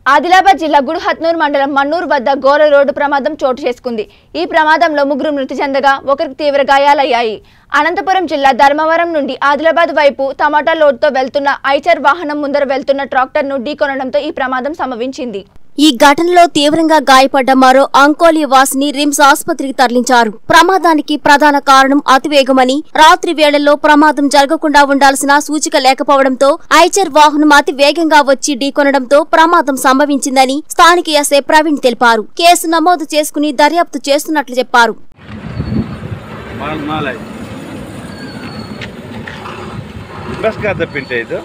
ఆదిలాబాద్ జిల్లా గుడిహత్నూర్ మండలం మన్నూరు వద్ద ఘోర రోడ్డు ప్రమాదం చోటు చేసుకుంది ఈ ప్రమాదంలో ముగ్గురు మృతి చెందగా ఒకరికి తీవ్ర గాయాలయ్యాయి అనంతపురం జిల్లా ధర్మవరం నుండి ఆదిలాబాద్ వైపు టమాటా లోడ్తో వెళ్తున్న ఐచర్ వాహనం ముందర వెళ్తున్న ట్రాక్టర్ను ఢీకొనడంతో ఈ ప్రమాదం సంభవించింది ఈ ఘటనలో తీవ్రంగా గాయపడ్డ మరో అంకోలి వాసిని రిమ్స్ ఆసుపత్రికి తరలించారు ప్రమాదానికి ప్రధాన కారణం అతివేగమని రాత్రి వేళల్లో ప్రమాదం జరగకుండా ఉండాల్సిన సూచిక లేకపోవడంతో ఐచర్ వాహనం అతి వేగంగా వచ్చి ఢీకొనడంతో ప్రమాదం సంభవించిందని స్థానిక ఎస్ఐ ಪ್ರವೀಣ್ తెలిపారు కేసు నమోదు చేసుకుని దర్యాప్తు చేస్తున్నట్లు చెప్పారు ಮಾಲ್ ಮಾಲ್ ಆಯ್ತು ಬಸ್ ಗಾದ ಪಿಂಟೆ ಇದು